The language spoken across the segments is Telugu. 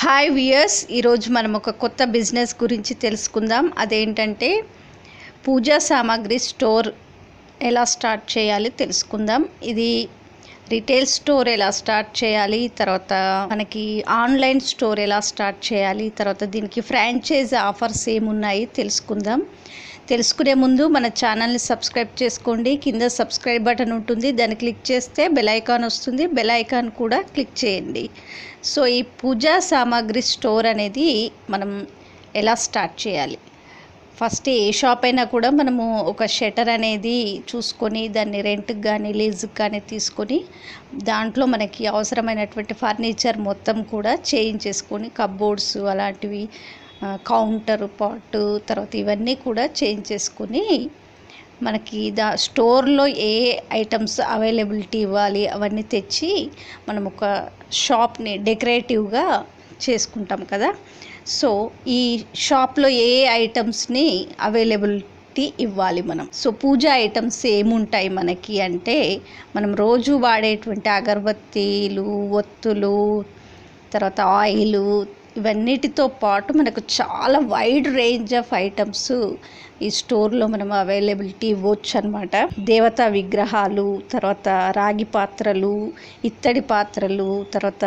హాయ్ వియర్స్ ఈరోజు మనం ఒక కొత్త బిజినెస్ గురించి తెలుసుకుందాం అదేంటంటే పూజా సామాగ్రి స్టోర్ ఎలా స్టార్ట్ చేయాలి తెలుసుకుందాం ఇది రిటైల్ స్టోర్ ఎలా స్టార్ట్ చేయాలి తర్వాత మనకి ఆన్లైన్ స్టోర్ ఎలా స్టార్ట్ చేయాలి తర్వాత దీనికి ఫ్రాంచైజ్ ఆఫర్స్ ఏమున్నాయి తెలుసుకుందాం తెలుసుకునే ముందు మన ఛానల్ని సబ్స్క్రైబ్ చేసుకోండి కింద సబ్స్క్రైబ్ బటన్ ఉంటుంది దాన్ని క్లిక్ చేస్తే బెల్ ఐకాన్ వస్తుంది బెల్ ఐకాన్ కూడా క్లిక్ చేయండి సో ఈ పూజా సామాగ్రి స్టోర్ అనేది మనం ఎలా స్టార్ట్ చేయాలి ఫస్ట్ ఏ షాప్ అయినా కూడా మనము ఒక షటర్ అనేది చూసుకొని దాన్ని రెంట్కి కానీ లీజుకి కానీ తీసుకొని దాంట్లో మనకి అవసరమైనటువంటి ఫర్నిచర్ మొత్తం కూడా చేయించేసుకొని కబ్బోర్డ్స్ అలాంటివి కౌంటర్ పాట్ తర్వాత ఇవన్నీ కూడా చేంజ్ చేసుకొని మనకి దా స్టోర్లో ఏ ఐటమ్స్ అవైలబిలిటీ ఇవ్వాలి అవన్నీ తెచ్చి మనం ఒక షాప్ని డెకరేటివ్గా చేసుకుంటాం కదా సో ఈ షాప్లో ఏ ఐటమ్స్ని అవైలబిలిటీ ఇవ్వాలి మనం సో పూజా ఐటమ్స్ ఏముంటాయి మనకి అంటే మనం రోజు వాడేటువంటి అగరబత్తీలు ఒత్తులు తర్వాత ఆయిల్ ఇవన్నిటితో పాటు మనకు చాలా వైడ్ రేంజ్ ఆఫ్ ఐటమ్స్ ఈ స్టోర్లో మనం అవైలబిలిటీ ఇవ్వచ్చు అనమాట దేవతా విగ్రహాలు తర్వాత రాగి పాత్రలు ఇత్తడి పాత్రలు తర్వాత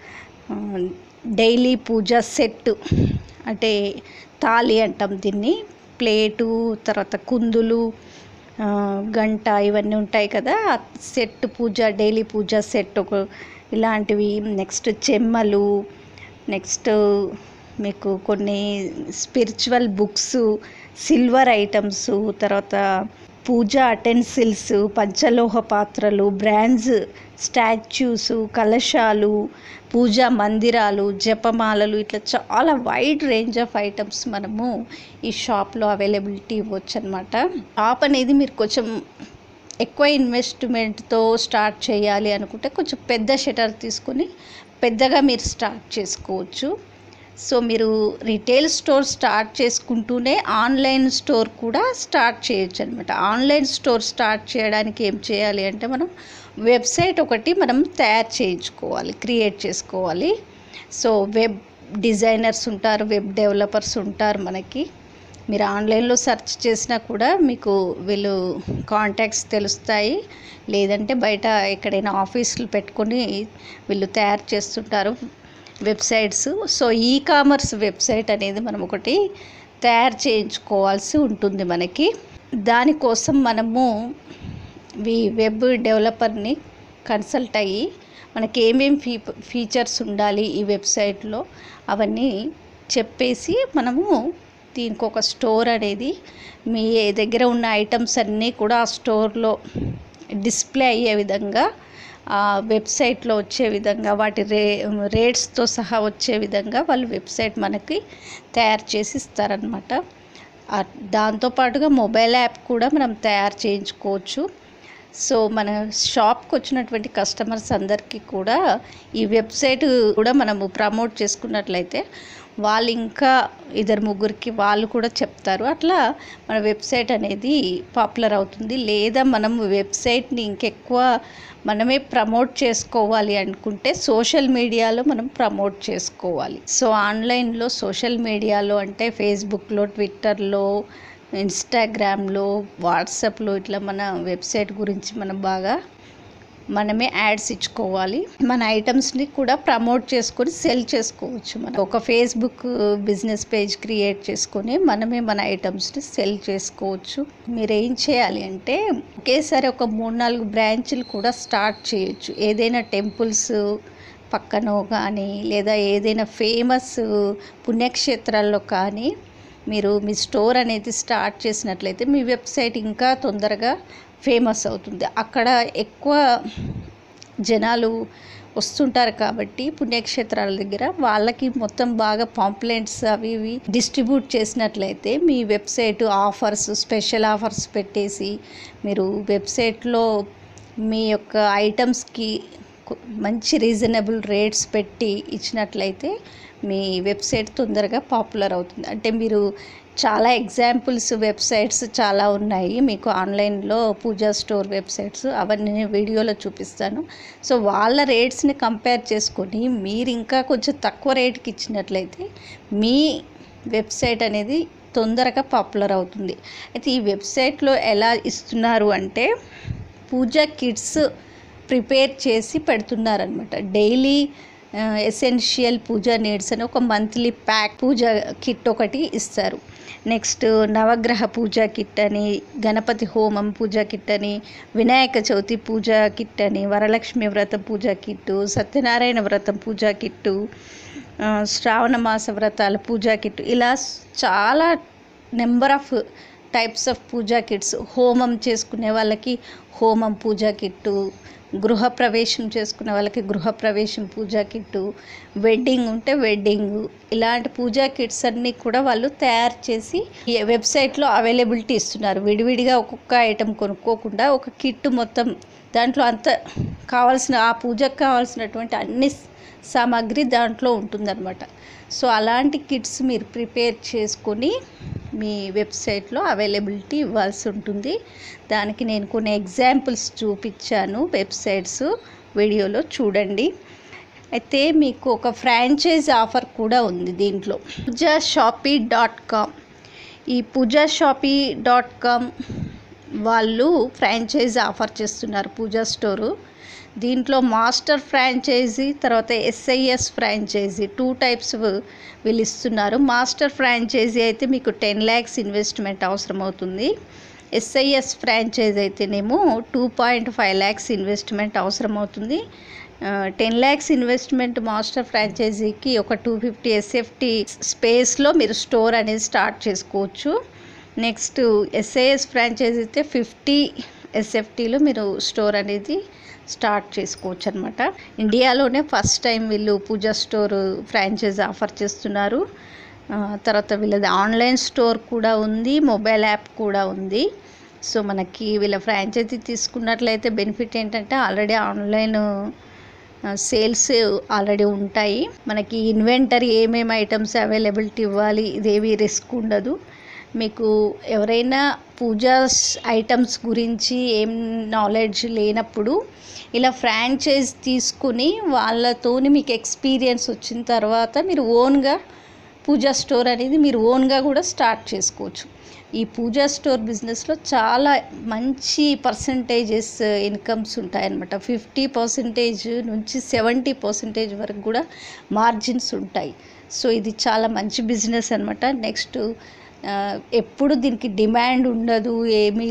డైలీ పూజ సెట్ అంటే తాళి అంటాం దీన్ని ప్లేటు తర్వాత కుందులు గంట ఇవన్నీ ఉంటాయి కదా సెట్ పూజ డైలీ పూజ సెట్ ఒక ఇలాంటివి నెక్స్ట్ చెమ్మలు నెక్స్ట్ మీకు కొన్ని స్పిరిచువల్ బుక్స్ సిల్వర్ ఐటమ్స్ తర్వాత పూజా అటెన్సిల్స్ పంచలోహ పాత్రలు బ్రాండ్స్ స్టాచ్యూస్ కలశాలు పూజా మందిరాలు జపమాలలు ఇట్లా చాలా వైడ్ రేంజ్ ఆఫ్ ఐటమ్స్ మనము ఈ షాప్లో అవైలబిలిటీ ఇవ్వచ్చు అనమాట షాప్ అనేది మీరు కొంచెం ఎక్కువ ఇన్వెస్ట్మెంట్తో స్టార్ట్ చేయాలి అనుకుంటే కొంచెం పెద్ద షటర్ తీసుకొని పెద్దగా మీరు స్టార్ట్ చేసుకోవచ్చు సో మీరు రిటైల్ స్టోర్ స్టార్ట్ చేసుకుంటూనే ఆన్లైన్ స్టోర్ కూడా స్టార్ట్ చేయొచ్చు అనమాట ఆన్లైన్ స్టోర్ స్టార్ట్ చేయడానికి ఏం చేయాలి అంటే మనం వెబ్సైట్ ఒకటి మనం తయారు చేయించుకోవాలి క్రియేట్ చేసుకోవాలి సో వెబ్ డిజైనర్స్ ఉంటారు వెబ్ డెవలపర్స్ ఉంటారు మనకి మీరు ఆన్లైన్లో సెర్చ్ చేసినా కూడా మీకు వీళ్ళు కాంటాక్ట్స్ తెలుస్తాయి లేదంటే బయట ఎక్కడైనా ఆఫీసులు పెట్టుకొని వీళ్ళు తయారు చేస్తుంటారు websites so e commerce website అనేది మనం ఒకటి తయారు చేయించుకోవాల్సి ఉంటుంది మనకి దానికోసం మనము ఈ వెబ్ డెవలపర్ని కన్సల్ట్ అయ్యి మనకి ఏమేమి ఫీ ఫీచర్స్ ఉండాలి ఈ వెబ్సైట్లో అవన్నీ చెప్పేసి మనము దీనికి ఒక స్టోర్ అనేది మీ దగ్గర ఉన్న ఐటమ్స్ అన్నీ కూడా ఆ స్టోర్లో డిస్ప్లే అయ్యే విధంగా ఆ వెబ్సైట్లో వచ్చే విధంగా వాటి రే రేట్స్తో సహా వచ్చే విధంగా వాళ్ళు వెబ్సైట్ మనకి తయారు చేసి ఇస్తారనమాట దాంతోపాటుగా మొబైల్ యాప్ కూడా మనం తయారు చేయించుకోవచ్చు సో మన షాప్కి వచ్చినటువంటి కస్టమర్స్ అందరికీ కూడా ఈ వెబ్సైట్ కూడా మనము ప్రమోట్ చేసుకున్నట్లయితే వాళ్ళు ఇంకా ఇద్దరు ముగ్గురికి వాళ్ళు కూడా చెప్తారు అట్లా మన వెబ్సైట్ అనేది పాపులర్ అవుతుంది లేదా మనం వెబ్సైట్ని ఇంకెక్కువ మనమే ప్రమోట్ చేసుకోవాలి అనుకుంటే సోషల్ మీడియాలో మనం ప్రమోట్ చేసుకోవాలి సో ఆన్లైన్లో సోషల్ మీడియాలో అంటే ఫేస్బుక్లో ట్విట్టర్లో ఇన్స్టాగ్రామ్లో వాట్సాప్లో ఇట్లా మన వెబ్సైట్ గురించి మనం బాగా మనమే యాడ్స్ ఇచ్చుకోవాలి మన ఐటమ్స్ని కూడా ప్రమోట్ చేసుకొని సెల్ చేసుకోవచ్చు మనం ఒక ఫేస్బుక్ బిజినెస్ పేజ్ క్రియేట్ చేసుకొని మనమే మన ఐటమ్స్ని సెల్ చేసుకోవచ్చు మీరు ఏం చేయాలి అంటే ఒకేసారి ఒక మూడు నాలుగు బ్రాంచ్లు కూడా స్టార్ట్ చేయొచ్చు ఏదైనా టెంపుల్స్ పక్కనో కానీ లేదా ఏదైనా ఫేమస్ పుణ్యక్షేత్రాల్లో కానీ మీరు మీ స్టోర్ అనేది స్టార్ట్ చేసినట్లయితే మీ వెబ్సైట్ ఇంకా తొందరగా ఫేమస్ అవుతుంది అక్కడ ఎక్కువ జనాలు వస్తుంటారు కాబట్టి పుణ్యక్షేత్రాల దగ్గర వాళ్ళకి మొత్తం బాగా పాంప్లెంట్స్ అవి ఇవి డిస్ట్రిబ్యూట్ చేసినట్లయితే మీ వెబ్సైట్ ఆఫర్స్ స్పెషల్ ఆఫర్స్ పెట్టేసి మీరు వెబ్సైట్లో మీ యొక్క ఐటమ్స్కి మంచి రీజనబుల్ రేట్స్ పెట్టి ఇచ్చినట్లయితే మీ వెబ్సైట్ తొందరగా పాపులర్ అవుతుంది అంటే మీరు చాలా ఎగ్జాంపుల్స్ వెబ్సైట్స్ చాలా ఉన్నాయి మీకు ఆన్లైన్లో పూజా స్టోర్ వెబ్సైట్స్ అవన్నీ నేను వీడియోలో చూపిస్తాను సో వాళ్ళ రేట్స్ని కంపేర్ చేసుకొని మీరు ఇంకా కొంచెం తక్కువ రేట్కి ఇచ్చినట్లయితే మీ వెబ్సైట్ అనేది తొందరగా పాపులర్ అవుతుంది అయితే ఈ వెబ్సైట్లో ఎలా ఇస్తున్నారు అంటే పూజా కిట్స్ ప్రిపేర్ చేసి పెడుతున్నారనమాట డైలీ ఎసెన్షియల్ పూజా నీడ్స్ అని ఒక మంత్లీ ప్యాక్ పూజ కిట్ ఒకటి ఇస్తారు నెక్స్ట్ నవగ్రహ పూజా కిట్ అని గణపతి హోమం పూజా కిట్ అని వినాయక చవితి పూజా కిట్ అని వరలక్ష్మి వ్రతం పూజా కిట్టు సత్యనారాయణ వ్రతం పూజా కిట్టు ఆ, శ్రావణ మాస వ్రతాల పూజా కిట్ ఇలా చాలా number of types of puja kits హోమం చేసుకునే వాళ్ళకి హోమం పూజా కిట్టు గృహప్రవేశం చేసుకునే వాళ్ళకి గృహప్రవేశం పూజా కిట్టు వెడ్డింగ్ ఉంటే వెడ్డింగ్ ఇలాంటి పూజా కిట్స్ అన్నీ కూడా వాళ్ళు తయారు చేసి ఈ వెబ్సైట్లో అవైలబిలిటీ ఇస్తున్నారు విడివిడిగా ఒక్కొక్క ఐటెం కొనుక్కోకుండా ఒక కిట్ మొత్తం దాంట్లో అంత కావాల్సిన ఆ పూజకు కావాల్సినటువంటి అన్ని సామాగ్రి దాంట్లో ఉంటుందన్నమాట సో అలాంటి కిట్స్ మీరు ప్రిపేర్ చేసుకొని మీ వెబ్సైట్లో అవైలబిలిటీ ఇవ్వాల్సి ఉంటుంది దానికి నేను కొన్ని ఎగ్జాంపుల్స్ చూపించాను వెబ్సైట్స్ వీడియోలో చూడండి అయితే మీకు ఒక ఫ్రాంచైజ్ ఆఫర్ కూడా ఉంది దీంట్లో పూజా షాపీ డాట్ కామ్ ఈ పూజా షాపీ డాట్ కామ్ వాళ్ళు ఫ్రాంచైజ్ ఆఫర్ చేస్తున్నారు పూజా స్టోరు దీంట్లో మాస్టర్ ఫ్రాంచైజీ తర్వాత ఎస్ఐఎస్ ఫ్రాంచైజీ టూ టైప్స్ వీళ్ళు ఇస్తున్నారు మాస్టర్ ఫ్రాంచైజీ అయితే మీకు టెన్ ల్యాక్స్ ఇన్వెస్ట్మెంట్ అవసరం అవుతుంది ఎస్ఐఎస్ ఫ్రాంచైజ్ అయితేనేమో two point five lakhs investment అవసరం అవుతుంది టెన్ ల్యాక్స్ ఇన్వెస్ట్మెంట్ మాస్టర్ ఫ్రాంచైజీకి ఒక టూ ఫిఫ్టీ ఎస్ఎఫ్టీ స్పేస్లో మీరు స్టోర్ అనేది స్టార్ట్ చేసుకోవచ్చు నెక్స్ట్ ఎస్ఐఎస్ ఫ్రాంచైజ్ అయితే ఫిఫ్టీ ఎస్ఎఫ్టీలో మీరు స్టోర్ అనేది స్టార్ట్ చేసుకోవచ్చు అనమాట ఇండియాలోనే ఫస్ట్ టైం వీళ్ళు పూజా స్టోర్ ఫ్రాంచైజ్ ఆఫర్ చేస్తున్నారు ఆ, తర్వాత వీళ్ళది ఆన్లైన్ స్టోర్ కూడా ఉంది మొబైల్ యాప్ కూడా ఉంది సో మనకి వీళ్ళ ఫ్రాంచైజీ తీసుకున్నట్లయితే బెనిఫిట్ ఏంటంటే ఆల్రెడీ ఆన్లైన్ సేల్స్ ఆల్రెడీ ఉంటాయి మనకి ఇన్వెంటరీ ఏమేమి ఐటమ్స్ అవైలబిలిటీ ఇవ్వాలి ఇదేవి రిస్క్ ఉండదు మీకు ఎవరైనా పూజా ఐటమ్స్ గురించి ఏం నాలెడ్జ్ లేనప్పుడు ఇలా ఫ్రాంచైజ్ తీసుకుని వాళ్ళతోని మీకు ఎక్స్పీరియన్స్ వచ్చిన తర్వాత మీరు ఓన్గా పూజా స్టోర్ అనేది మీరు ఓన్గా కూడా స్టార్ట్ చేసుకోవచ్చు ఈ పూజా స్టోర్ బిజినెస్లో చాలా మంచి పర్సంటేజెస్ ఇన్కమ్స్ ఉంటాయన్నమాట ఫిఫ్టీ పర్సెంటేజ్ నుంచి సెవెంటీ పర్సెంటేజ్ వరకు కూడా మార్జిన్స్ ఉంటాయి సో ఇది చాలా మంచి బిజినెస్ అనమాట నెక్స్ట్ ఎప్పుడు దీనికి డిమాండ్ ఉండదు ఏమీ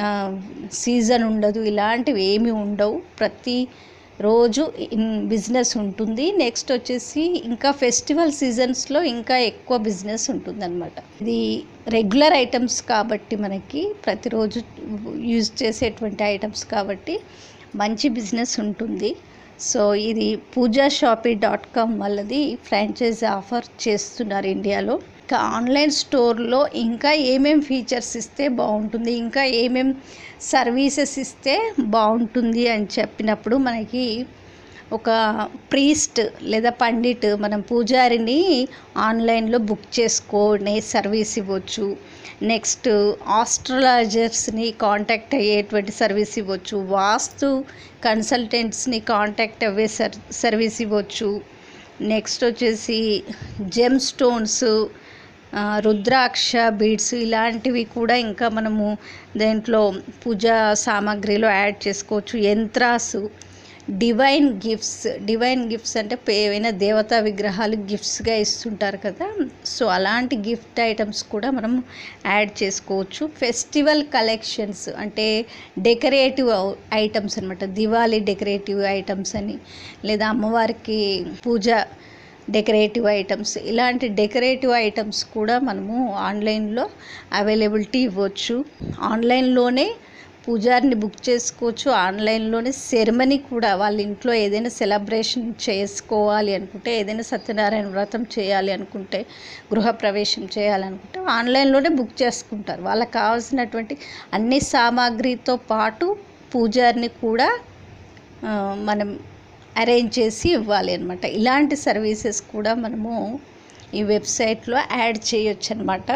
సీజన్ ఉండదు ఇలాంటివి ఏమీ ఉండవు ప్రతి రోజు బిజినెస్ ఉంటుంది నెక్స్ట్ వచ్చేసి ఇంకా ఫెస్టివల్ సీజన్స్లో ఇంకా ఎక్కువ బిజినెస్ ఉంటుందన్నమాట ఇది రెగ్యులర్ ఐటమ్స్ కాబట్టి మనకి ప్రతిరోజు యూజ్ చేసేటువంటి ఐటమ్స్ కాబట్టి మంచి బిజినెస్ ఉంటుంది సో ఇది పూజా షాపీ డాట్ కామ్ వాళ్ళది ఫ్రాంచైజ్ ఆఫర్ చేస్తున్నారు ఇండియాలో ఇంకా ఆన్లైన్ స్టోర్లో ఇంకా ఏమేం ఫీచర్స్ ఇస్తే బాగుంటుంది ఇంకా ఏమేం సర్వీసెస్ ఇస్తే బాగుంటుంది అని చెప్పినప్పుడు మనకి ఒక ప్రీస్ట్ లేదా పండిట్ మనం పూజారిని ఆన్లైన్లో బుక్ చేసుకునే సర్వీస్ ఇవ్వచ్చు నెక్స్ట్ ఆస్ట్రాలజర్స్ని కాంటాక్ట్ అయ్యేటువంటి సర్వీస్ ఇవ్వచ్చు వాస్తు కన్సల్టెంట్స్ని కాంటాక్ట్ అయ్యే సర్ సర్వీస్ ఇవ్వచ్చు నెక్స్ట్ వచ్చేసి జెమ్ స్టోన్స్ ఆ, రుద్రాక్ష బీడ్స్ ఇలాంటివి కూడా ఇంకా మనము దేంట్లో పూజా సామాగ్రిలో యాడ్ చేసుకోవచ్చు యంత్రాసు డివైన్ గిఫ్ట్స్ డివైన్ గిఫ్ట్స్ అంటే పే- ఏవైనా దేవతా విగ్రహాలు గిఫ్ట్స్గా ఇస్తుంటారు కదా సో అలాంటి గిఫ్ట్ ఐటమ్స్ కూడా మనం యాడ్ చేసుకోవచ్చు ఫెస్టివల్ కలెక్షన్స్ అంటే డెకరేటివ్ ఐటమ్స్ అనమాట దివాళీ డెకరేటివ్ ఐటమ్స్ అని లేదా అమ్మవారికి పూజ డెకరేటివ్ ఐటమ్స్ ఇలాంటి డెకరేటివ్ ఐటమ్స్ కూడా మనము ఆన్లైన్లో అవైలబిలిటీ ఇవ్వచ్చు ఆన్లైన్లోనే పూజారిని బుక్ చేసుకోవచ్చు ఆన్లైన్లోనే సెరమనీ కూడా వాళ్ళ ఇంట్లో ఏదైనా సెలబ్రేషన్ చేసుకోవాలి అనుకుంటే ఏదైనా సత్యనారాయణ వ్రతం చేయాలి అనుకుంటే గృహప్రవేశం చేయాలనుకుంటే ఆన్లైన్లోనే బుక్ చేసుకుంటారు వాళ్ళకి కావాల్సినటువంటి అన్ని సామాగ్రితో పాటు పూజారిని కూడా ఆ, మనం అరేంజ్ చేసి ఇవ్వాలి అనమాట ఇలాంటి సర్వీసెస్ కూడా మనము ఈ వెబ్సైట్లో యాడ్ చేయొచ్చు అనమాట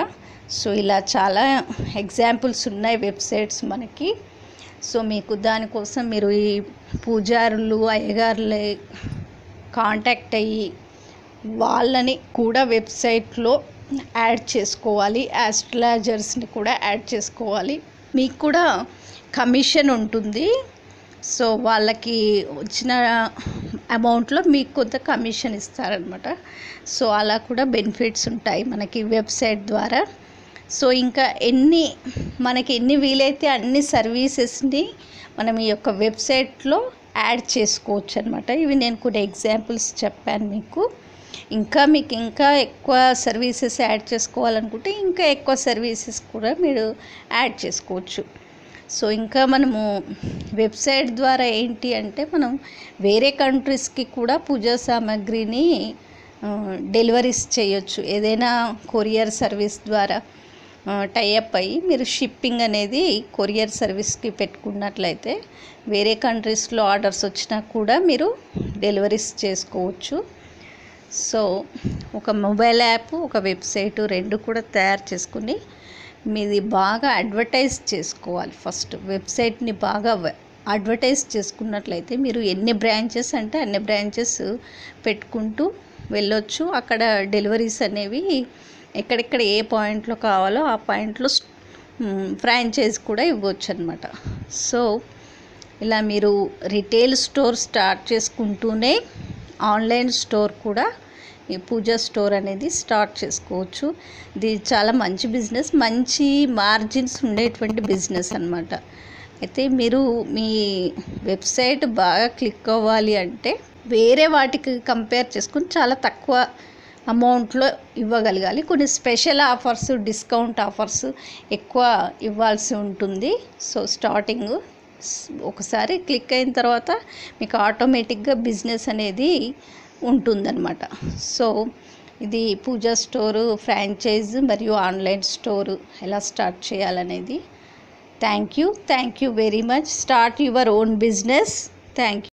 సో ఇలా చాలా ఎగ్జాంపుల్స్ ఉన్నాయి వెబ్సైట్స్ మనకి సో మీకు దానికోసం మీరు ఈ పూజారులు అయ్యగారులే కాంటాక్ట్ అయ్యి వాళ్ళని కూడా వెబ్సైట్లో యాడ్ చేసుకోవాలి యాస్ట్రాలజర్స్ని కూడా యాడ్ చేసుకోవాలి మీకు కూడా కమిషన్ ఉంటుంది సో వాళ్ళకి వచ్చిన అమౌంట్లో మీకు కొంత కమిషన్ ఇస్తారనమాట సో అలా కూడా బెనిఫిట్స్ ఉంటాయి మనకి వెబ్సైట్ ద్వారా సో ఇంకా ఎన్ని మనకి ఎన్ని వీలైతే అన్ని సర్వీసెస్ని మనం ఈ యొక్క వెబ్సైట్లో యాడ్ చేసుకోవచ్చు అనమాట ఇవి నేను కొన్ని ఎగ్జాంపుల్స్ చెప్పాను మీకు ఇంకా మీకు ఇంకా ఎక్కువ సర్వీసెస్ యాడ్ చేసుకోవాలనుకుంటే ఇంకా ఎక్కువ సర్వీసెస్ కూడా మీరు యాడ్ చేసుకోవచ్చు సో ఇంకా మనము వెబ్సైట్ ద్వారా ఏంటి అంటే మనం వేరే కంట్రీస్కి కూడా పూజా సామాగ్రిని డెలివరీస్ చేయొచ్చు ఏదైనా కొరియర్ సర్వీస్ ద్వారా టైఅప్ అయ్యి మీరు షిప్పింగ్ అనేది కొరియర్ సర్వీస్కి పెట్టుకున్నట్లయితే వేరే కంట్రీస్లో ఆర్డర్స్ వచ్చినా కూడా మీరు డెలివరీస్ చేసుకోవచ్చు సో ఒక మొబైల్ యాప్ ఒక వెబ్సైట్ రెండు కూడా తయారు చేసుకుని మీది బాగా అడ్వర్టైజ్ చేసుకోవాలి ఫస్ట్ వెబ్సైట్ని బాగా అడ్వర్టైజ్ చేసుకున్నట్లయితే మీరు ఎన్ని బ్రాంచెస్ అంటే అన్ని బ్రాంచెస్ పెట్టుకుంటూ వెళ్ళొచ్చు అక్కడ డెలివరీస్ అనేవి ఎక్కడెక్కడ ఏ పాయింట్లో కావాలో ఆ పాయింట్లో ఫ్రాంచైజ్ కూడా ఇవ్వచ్చు అనమాట సో ఇలా మీరు రిటైల్ స్టోర్ స్టార్ట్ చేసుకుంటూనే ఆన్లైన్ స్టోర్ కూడా ఈ పూజా స్టోర్ అనేది స్టార్ట్ చేసుకోవచ్చు ఇది చాలా మంచి బిజినెస్ మంచి మార్జిన్స్ ఉండేటువంటి బిజినెస్ అనమాట అయితే మీరు మీ వెబ్సైట్ బాగా క్లిక్ అవ్వాలి అంటే వేరే వాటికి కంపేర్ చేసుకుని చాలా తక్కువ అమౌంట్లో ఇవ్వగలగాలి కొన్ని స్పెషల్ ఆఫర్స్ డిస్కౌంట్ ఆఫర్స్ ఎక్కువ ఇవ్వాల్సి ఉంటుంది సో స్టార్టింగ్ ఒకసారి క్లిక్ అయిన తర్వాత మీకు ఆటోమేటిక్గా బిజినెస్ అనేది ఉంటుందన్నమాట సో ఇది పూజా స్టోరు ఫ్రాంచైజ్ మరియు ఆన్లైన్ స్టోరు ఎలా స్టార్ట్ చేయాలనేది thank you thank you very much start your own business thank you